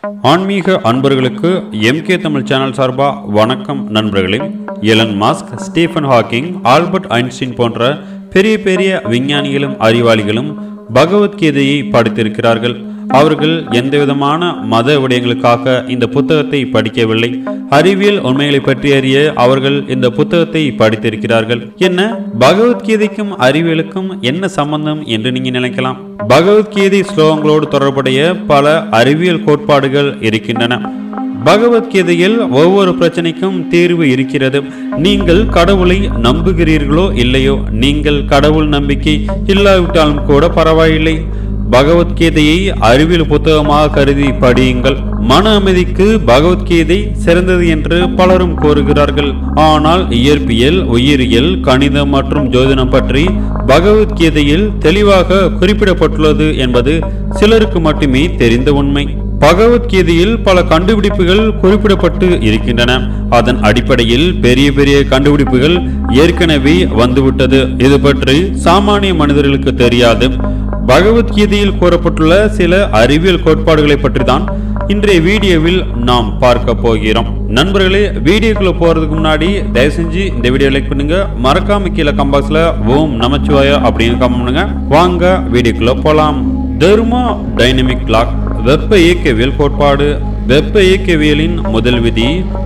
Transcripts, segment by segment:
ஆன்மீக அன்பர்களுக்கு MK Tamil channel சார்பா வணக்கம் நண்பர்களே Elon Musk Stephen Hawking Albert Einstein போன்ற பெரிய பெரிய விஞ்ஞானிகளும் அறிவாளிகளும் பகவத்கீதையை படித்திருக்கிறார்கள் அவர்கள் எந்தவிதமான மத விடயங்களுக்காக இந்த புத்தகத்தை படிக்கவில்லை அறிவியல் உண்மைகளை பற்றி அறிய அவர்கள் இந்த புத்தகத்தை படித்திருக்கிறார்கள் என்ன பகவத்கீதைக்கும் அறிவியலுக்கும் என்ன சம்பந்தம் என்று நீங்க நினைக்கலாம் பகவத்கீதை ஸ்லோகங்களோடு தொடர்புடைய பல அறிவியல் கோட்பாடுகள் இருக்கின்றன பகவத்கீதையில் ஒவ்வொரு பிரச்சனைக்கும் தீர்வு இருக்கிறது நீங்கள் கடவுளை நம்புகிறீர்களோ இல்லையோ நீங்கள் கடவுள் நம்பிக்கை இல்லாவிட்டாலும் கூட பரவாயில்லை பகவத்கீதையை அறிவியல் புத்தகமாக கருதி படியுங்கள் மன அமைதிக்கு பகவத்கீதை சிறந்தது என்று பலரும் கூறுகிறார்கள் ஆனால் இயற்பியல் உயிரியல் கணிதம் மற்றும் ஜோதிடம் பற்றி பகவத்கீதையில் தெளிவாக குறிப்பிடப்பட்டுள்ளது என்பது சிலருக்கு மட்டுமே தெரிந்த உண்மை பகவத்கீதையில் பல கண்டுபிடிப்புகள் குறிப்பிடப்பட்டு இருக்கின்றன அதன் அடிப்படையில் பெரிய பெரிய கண்டுபிடிப்புகள் ஏற்கனவே வந்துவிட்டது இது பற்றி சாமானிய மனிதர்களுக்கு தெரியாது பகவத்கீதையில் கூறப்பட்டுள்ள சில அறிவியல் கோட்பாடுகளை பற்றி தான் இன்றைய வீடியோவில் நாம் பார்க்க போகிறோம் நண்பர்களே வீடியோக்குள்ள போறதுக்கு முன்னாடி தயவு செஞ்சு இந்த வீடியோ லைக் பண்ணுங்க மறக்காம கீழே கம்பாக்ஸ்ல ஓம் நமச்சிவாயா அப்படின்னு கமெண்ட் பண்ணுங்க வாங்க வீடியோக்குள்ள போலாம் தெர்மோ டைனமிக் லாக் வெப்ப இயக்கவியல் கோட்பாடு வெப்ப இயக்கவியலின் முதல் விதி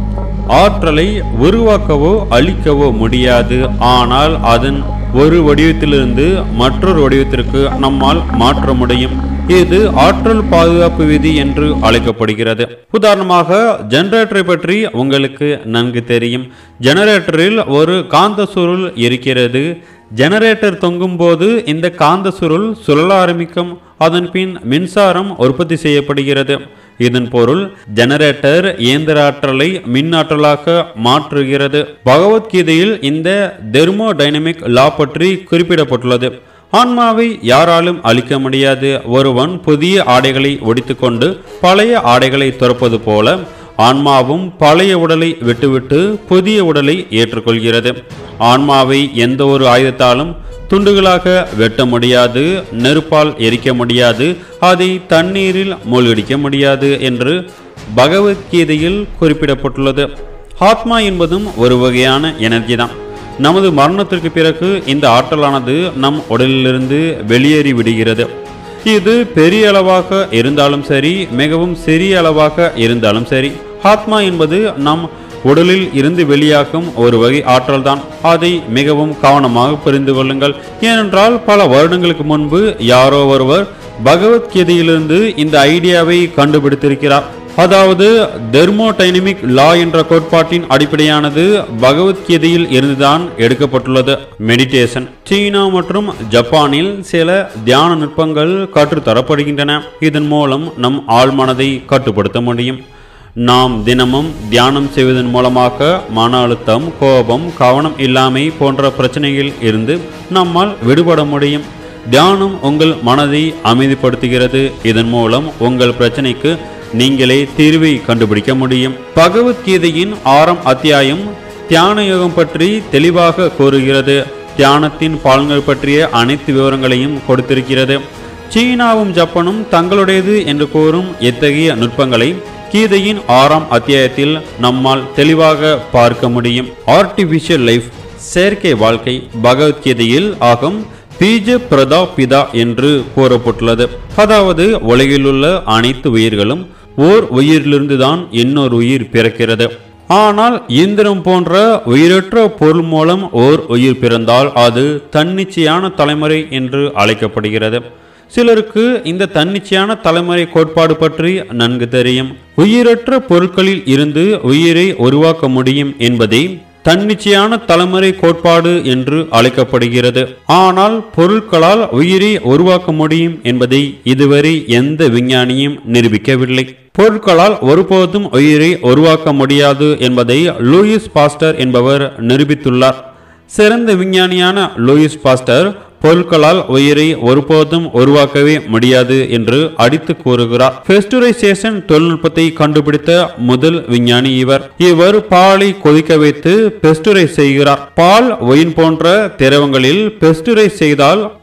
ஆற்றலை உருவாக்கவோ அழிக்கவோ முடியாது ஆனால் அதன் ஒரு வடிவத்திலிருந்து மற்றொரு வடிவத்திற்கு நம்மால் மாற்ற முடியும் இது ஆற்றல் பாதுகாப்பு விதி என்று அழைக்கப்படுகிறது உதாரணமாக ஜெனரேட்டரை பற்றி உங்களுக்கு நன்கு தெரியும் ஜெனரேட்டரில் ஒரு காந்த சுருள் இருக்கிறது ஜெனரேட்டர் தொங்கும் போது இந்த காந்த சுருள் சுழல ஆரம்பிக்கும் அதன் பின் மின்சாரம் உற்பத்தி செய்யப்படுகிறது இதன் பொருள் ஜெனரேட்டர் இயந்திர ஆற்றலை மின் ஆற்றலாக மாற்றுகிறது பகவத்கீதையில் இந்த தெர்மோடைனமிக் லா பற்றி குறிப்பிடப்பட்டுள்ளது ஆன்மாவை யாராலும் அழிக்க முடியாது ஒருவன் புதிய ஆடைகளை ஒடித்துக்கொண்டு பழைய ஆடைகளை துறப்பது போல ஆன்மாவும் பழைய உடலை விட்டுவிட்டு புதிய உடலை ஏற்றுக்கொள்கிறது ஆன்மாவை எந்த ஒரு ஆயுதத்தாலும் துண்டுகளாக வெட்ட முடியாது நெருப்பால் எரிக்க முடியாது அதை தண்ணீரில் மூழ்கடிக்க முடியாது என்று பகவத்கீதையில் குறிப்பிடப்பட்டுள்ளது ஆத்மா என்பதும் ஒரு வகையான எனர்ஜி தான் நமது மரணத்திற்கு பிறகு இந்த ஆற்றலானது நம் உடலிலிருந்து வெளியேறி விடுகிறது இது பெரிய அளவாக இருந்தாலும் சரி மிகவும் சிறிய அளவாக இருந்தாலும் சரி ஆத்மா என்பது நம் உடலில் இருந்து வெளியாகும் ஒரு வகை ஆற்றல் தான் அதை மிகவும் கவனமாக புரிந்து கொள்ளுங்கள் ஏனென்றால் பல வருடங்களுக்கு முன்பு யாரோ ஒருவர் பகவத்கீதையிலிருந்து இந்த ஐடியாவை கண்டுபிடித்திருக்கிறார் அதாவது தெர்மோடைனமிக் லா என்ற கோட்பாட்டின் அடிப்படையானது பகவத்கீதையில் இருந்துதான் எடுக்கப்பட்டுள்ளது மெடிடேஷன் சீனா மற்றும் ஜப்பானில் சில தியான நுட்பங்கள் கற்றுத்தரப்படுகின்றன இதன் மூலம் நம் ஆழ்மனதை கட்டுப்படுத்த முடியும் நாம் தினமும் தியானம் செய்வதன் மூலமாக மன அழுத்தம் கோபம் கவனம் இல்லாமை போன்ற பிரச்சனைகள் இருந்து நம்மால் விடுபட முடியும் தியானம் உங்கள் மனதை அமைதிப்படுத்துகிறது இதன் மூலம் உங்கள் பிரச்சனைக்கு நீங்களே தீர்வை கண்டுபிடிக்க முடியும் பகவத்கீதையின் ஆறாம் அத்தியாயம் தியான யோகம் பற்றி தெளிவாக கூறுகிறது தியானத்தின் பலன்கள் பற்றிய அனைத்து விவரங்களையும் கொடுத்திருக்கிறது சீனாவும் ஜப்பானும் தங்களுடையது என்று கூறும் இத்தகைய நுட்பங்களை கீதையின் ஆறாம் அத்தியாயத்தில் நம்மால் தெளிவாக பார்க்க முடியும் ஆர்டிபிஷியல் லைஃப் செயற்கை வாழ்க்கை பகவத்கீதையில் ஆகும் பீஜ பிரதா பிதா என்று கூறப்பட்டுள்ளது அதாவது உலகில் உள்ள அனைத்து உயிர்களும் ஓர் உயிரிலிருந்து தான் இன்னொரு உயிர் பிறக்கிறது ஆனால் இயந்திரம் போன்ற உயிரற்ற பொருள் மூலம் ஓர் உயிர் பிறந்தால் அது தன்னிச்சையான தலைமுறை என்று அழைக்கப்படுகிறது சிலருக்கு இந்த தன்னிச்சையான தலைமுறை கோட்பாடு பற்றி நன்கு தெரியும் உயிரற்ற பொருட்களில் இருந்து உயிரை உருவாக்க முடியும் என்பதை தன்னிச்சையான தலைமுறை கோட்பாடு என்று அழைக்கப்படுகிறது ஆனால் பொருட்களால் உயிரை உருவாக்க முடியும் என்பதை இதுவரை எந்த விஞ்ஞானியும் நிரூபிக்கவில்லை பொருட்களால் ஒருபோதும் உயிரை உருவாக்க முடியாது என்பதை லூயிஸ் பாஸ்டர் என்பவர் நிரூபித்துள்ளார் சிறந்த விஞ்ஞானியான லூயிஸ் பாஸ்டர் பொருட்களால் உயிரை ஒருபோதும் உருவாக்கவே முடியாது என்று அடித்து கூறுகிறார் பெஸ்டுரைசேஷன் தொழில்நுட்பத்தை கண்டுபிடித்த முதல் விஞ்ஞானி இவர் இவர் பாலை கொதிக்க வைத்து பெஸ்டுரைஸ் செய்கிறார் பால் ஒயின் போன்ற திரவங்களில் பெஸ்டுரைஸ் செய்தால்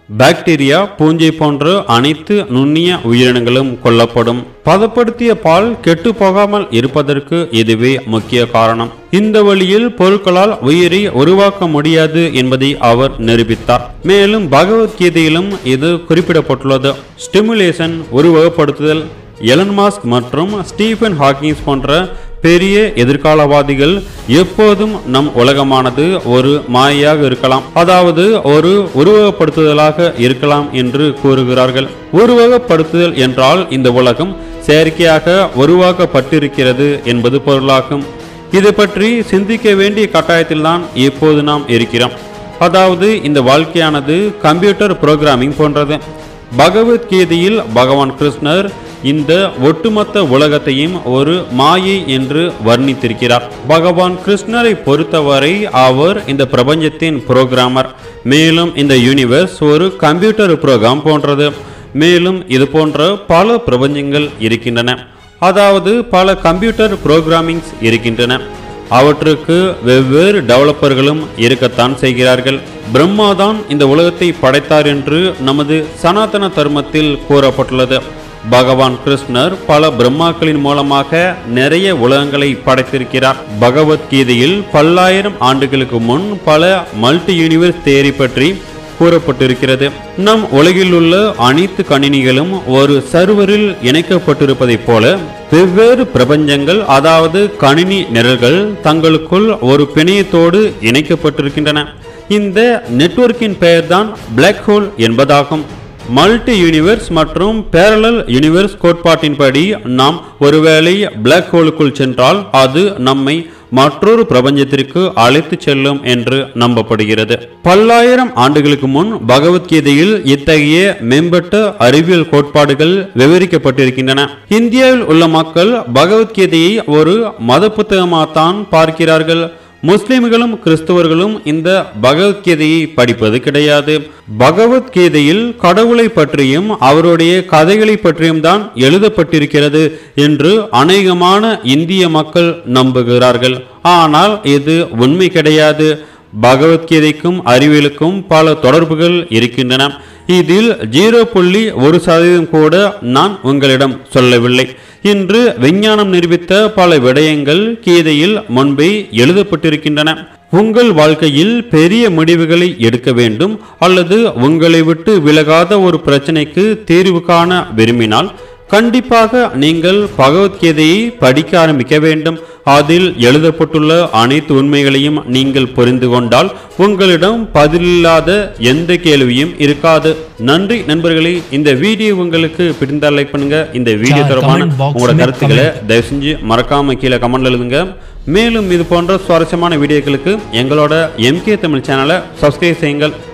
பாக்டீரியா பூஞ்சை போன்ற அனைத்து நுண்ணிய உயிரினங்களும் கொல்லப்படும் பதப்படுத்திய பால் கெட்டு போகாமல் இருப்பதற்கு இதுவே முக்கிய காரணம் இந்த வழியில் பொருட்களால் உயிரை உருவாக்க முடியாது என்பதை அவர் நிரூபித்தார் மேலும் பகவத்கீதையிலும் இது குறிப்பிடப்பட்டுள்ளது ஸ்டிமுலேஷன் உருவகப்படுத்துதல் எலன் மாஸ்க் மற்றும் ஸ்டீஃபன் ஹாக்கிங்ஸ் போன்ற பெரிய எதிர்காலவாதிகள் எப்போதும் நம் உலகமானது ஒரு மாயையாக இருக்கலாம் அதாவது ஒரு உருவகப்படுத்துதலாக இருக்கலாம் என்று கூறுகிறார்கள் உருவகப்படுத்துதல் என்றால் இந்த உலகம் செயற்கையாக உருவாக்கப்பட்டிருக்கிறது என்பது பொருளாகும் இது பற்றி சிந்திக்க வேண்டிய கட்டாயத்தில்தான் இப்போது நாம் இருக்கிறோம் அதாவது இந்த வாழ்க்கையானது கம்ப்யூட்டர் புரோகிராமிங் போன்றது பகவத்கீதையில் பகவான் கிருஷ்ணர் இந்த ஒட்டுமொத்த உலகத்தையும் ஒரு மாயை என்று வர்ணித்திருக்கிறார் பகவான் கிருஷ்ணரை பொறுத்தவரை அவர் இந்த பிரபஞ்சத்தின் புரோகிராமர் மேலும் இந்த யூனிவர்ஸ் ஒரு கம்ப்யூட்டர் புரோகிராம் போன்றது மேலும் இது போன்ற பல பிரபஞ்சங்கள் இருக்கின்றன அதாவது பல கம்ப்யூட்டர் புரோகிராமிங்ஸ் இருக்கின்றன அவற்றுக்கு வெவ்வேறு டெவலப்பர்களும் இருக்கத்தான் செய்கிறார்கள் பிரம்மாதான் இந்த உலகத்தை படைத்தார் என்று நமது சனாதன தர்மத்தில் கூறப்பட்டுள்ளது பகவான் கிருஷ்ணர் பல பிரம்மாக்களின் மூலமாக நிறைய உலகங்களை படைத்திருக்கிறார் பகவத்கீதையில் பல்லாயிரம் ஆண்டுகளுக்கு முன் பல மல்டி யூனிவர்ஸ் தேரி பற்றி கூறப்பட்டிருக்கிறது நம் உலகில் உள்ள அனைத்து கணினிகளும் ஒரு சர்வரில் இணைக்கப்பட்டிருப்பதைப் போல வெவ்வேறு பிரபஞ்சங்கள் அதாவது கணினி நிரல்கள் தங்களுக்குள் ஒரு பிணையத்தோடு இணைக்கப்பட்டிருக்கின்றன இந்த நெட்வொர்க்கின் பெயர்தான் பிளாக் ஹோல் என்பதாகும் மல்டி யூனிவர்ஸ் மற்றும் பேரலல் யூனிவர்ஸ் கோட்பாட்டின்படி நாம் ஒருவேளை பிளாக் ஹோலுக்குள் சென்றால் அது நம்மை மற்றொரு பிரபஞ்சத்திற்கு அழைத்து செல்லும் என்று நம்பப்படுகிறது பல்லாயிரம் ஆண்டுகளுக்கு முன் பகவத்கீதையில் இத்தகைய மேம்பட்ட அறிவியல் கோட்பாடுகள் விவரிக்கப்பட்டிருக்கின்றன இந்தியாவில் உள்ள மக்கள் பகவத்கீதையை ஒரு மத புத்தகமாகத்தான் பார்க்கிறார்கள் முஸ்லிம்களும் கிறிஸ்தவர்களும் இந்த பகவத்கீதையை படிப்பது கிடையாது பகவத்கீதையில் கடவுளை பற்றியும் அவருடைய கதைகளை பற்றியும் தான் எழுதப்பட்டிருக்கிறது என்று அநேகமான இந்திய மக்கள் நம்புகிறார்கள் ஆனால் இது உண்மை கிடையாது பகவத்கீதைக்கும் அறிவியலுக்கும் பல தொடர்புகள் இருக்கின்றன இதில் ஜீரோ புள்ளி ஒரு சதவீதம் கூட நான் உங்களிடம் சொல்லவில்லை இன்று விஞ்ஞானம் நிரூபித்த பல விடயங்கள் கீதையில் முன்பே எழுதப்பட்டிருக்கின்றன உங்கள் வாழ்க்கையில் பெரிய முடிவுகளை எடுக்க வேண்டும் அல்லது உங்களை விட்டு விலகாத ஒரு பிரச்சனைக்கு தீர்வு காண விரும்பினால் கண்டிப்பாக நீங்கள் பகவத்கீதையை படிக்க ஆரம்பிக்க வேண்டும் அதில் எழுதப்பட்டுள்ள அனைத்து உண்மைகளையும் நீங்கள் புரிந்து கொண்டால் உங்களிடம் பதிலில்லாத எந்த கேள்வியும் இருக்காது நன்றி நண்பர்களே இந்த வீடியோ உங்களுக்கு பிடிந்தால் லைக் பண்ணுங்க இந்த வீடியோ Comment தொடர்பான box உங்களோட में கருத்துக்களை தயவு செஞ்சு மறக்காம கீழே கமெண்ட்ல எழுதுங்க மேலும் இது போன்ற சுவாரஸ்யமான வீடியோக்களுக்கு எங்களோட எம்கே தமிழ் சேனலை சப்ஸ்கிரைப் செய்யுங்கள்